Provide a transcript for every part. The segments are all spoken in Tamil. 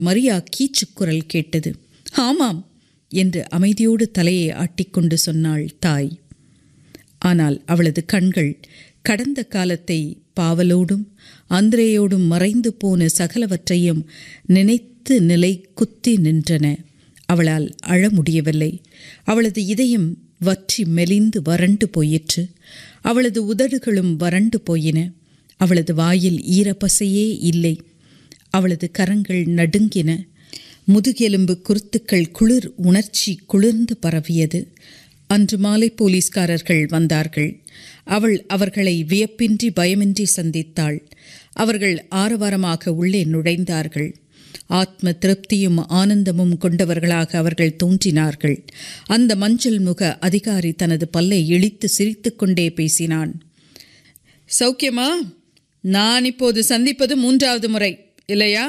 மரியா கீச்சுக்குரல் கேட்டது ஆமாம் என்று அமைதியோடு தலையை ஆட்டிக்கொண்டு சொன்னாள் தாய் ஆனால் அவளது கண்கள் கடந்த காலத்தை பாவலோடும் அந்திரேயோடும் மறைந்து போன சகலவற்றையும் நினைத்து நிலை குத்தி நின்றன அவளால் அழ முடியவில்லை அவளது இதயம் வற்றி மெலிந்து வறண்டு போயிற்று அவளது உதடுகளும் வறண்டு போயின அவளது வாயில் ஈரப்பசையே இல்லை அவளது கரங்கள் நடுங்கின முதுகெலும்பு குருத்துக்கள் குளிர் உணர்ச்சி குளிர்ந்து பரவியது அன்று மாலை போலீஸ்காரர்கள் வந்தார்கள் அவள் அவர்களை வியப்பின்றி பயமின்றி சந்தித்தாள் அவர்கள் ஆரவாரமாக உள்ளே நுழைந்தார்கள் ஆத்ம திருப்தியும் ஆனந்தமும் கொண்டவர்களாக அவர்கள் தோன்றினார்கள் அந்த மஞ்சள் முக அதிகாரி தனது பல்லை இழித்து சிரித்துக்கொண்டே பேசினான் சௌக்கியமா நான் இப்போது சந்திப்பது மூன்றாவது முறை இல்லையா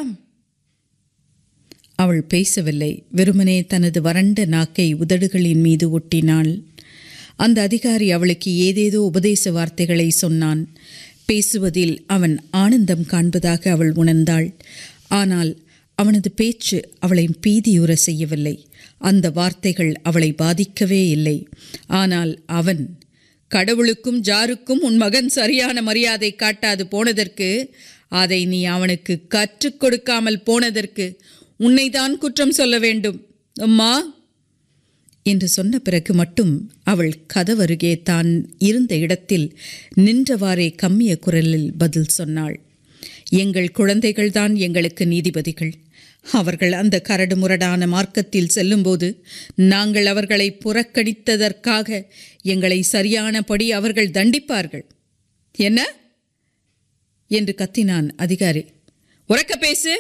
அவள் பேசவில்லை வெறுமனே தனது வறண்ட நாக்கை உதடுகளின் மீது ஒட்டினாள் அந்த அதிகாரி அவளுக்கு ஏதேதோ உபதேச வார்த்தைகளை சொன்னான் பேசுவதில் அவன் ஆனந்தம் காண்பதாக அவள் உணர்ந்தாள் ஆனால் அவனது பேச்சு அவளை பீதியுற செய்யவில்லை அந்த வார்த்தைகள் அவளை பாதிக்கவே இல்லை ஆனால் அவன் கடவுளுக்கும் ஜாருக்கும் உன் மகன் சரியான மரியாதை காட்டாது போனதற்கு அதை நீ அவனுக்கு கற்றுக் கொடுக்காமல் போனதற்கு உன்னைதான் குற்றம் சொல்ல வேண்டும் அம்மா என்று சொன்ன பிறகு மட்டும் அவள் கதவருகே தான் இருந்த இடத்தில் நின்றவாறே கம்மிய குரலில் பதில் சொன்னாள் எங்கள் குழந்தைகள்தான் எங்களுக்கு நீதிபதிகள் அவர்கள் அந்த கரடு முரடான மார்க்கத்தில் செல்லும்போது நாங்கள் அவர்களை புறக்கணித்ததற்காக எங்களை சரியானபடி அவர்கள் தண்டிப்பார்கள் என்ன என்று கத்தினான் அதிகாரி உறக்க பேசு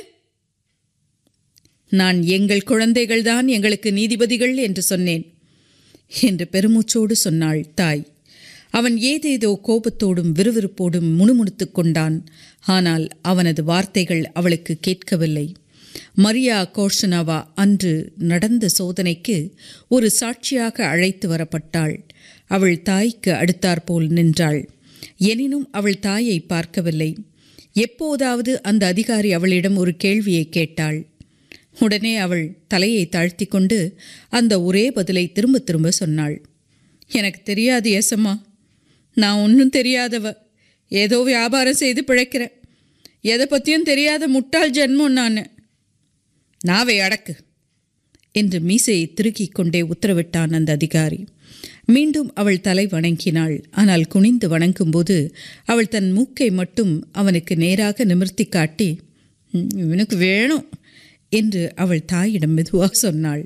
நான் எங்கள் குழந்தைகள்தான் எங்களுக்கு நீதிபதிகள் என்று சொன்னேன் என்று பெருமூச்சோடு சொன்னாள் தாய் அவன் ஏதேதோ கோபத்தோடும் விறுவிறுப்போடும் முணுமுணுத்துக் கொண்டான் ஆனால் அவனது வார்த்தைகள் அவளுக்கு கேட்கவில்லை மரியா கோர்ஷனாவா அன்று நடந்த சோதனைக்கு ஒரு சாட்சியாக அழைத்து வரப்பட்டாள் அவள் தாய்க்கு அடுத்தாற்போல் நின்றாள் எனினும் அவள் தாயை பார்க்கவில்லை எப்போதாவது அந்த அதிகாரி அவளிடம் ஒரு கேள்வியை கேட்டாள் உடனே அவள் தலையை தாழ்த்தி கொண்டு அந்த ஒரே பதிலை திரும்ப திரும்ப சொன்னாள் எனக்கு தெரியாது ஏசம்மா நான் ஒன்றும் தெரியாதவ ஏதோ வியாபாரம் செய்து பிழைக்கிறேன் எதை பற்றியும் தெரியாத முட்டாள் ஜென்மம் நான் நாவை அடக்கு என்று மீசையை திருக்கிக் கொண்டே உத்தரவிட்டான் அந்த அதிகாரி மீண்டும் அவள் தலை வணங்கினாள் ஆனால் குனிந்து வணங்கும்போது அவள் தன் மூக்கை மட்டும் அவனுக்கு நேராக நிமிர்த்தி காட்டி "ம், இவனுக்கு வேணும் என்று அவள் தாயிடம் மெதுவாக சொன்னாள்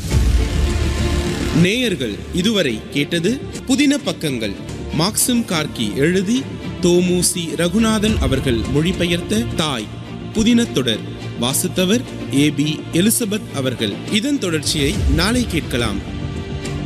நேயர்கள் இதுவரை கேட்டது புதின பக்கங்கள் மாக்சிம் கார்கி எழுதி தோமுசி ரகுநாதன் அவர்கள் மொழிபெயர்த்த தாய் புதின தொடர் வாசித்தவர் ஏபி எலிசபெத் அவர்கள் இதன் தொடர்ச்சியை நாளை கேட்கலாம்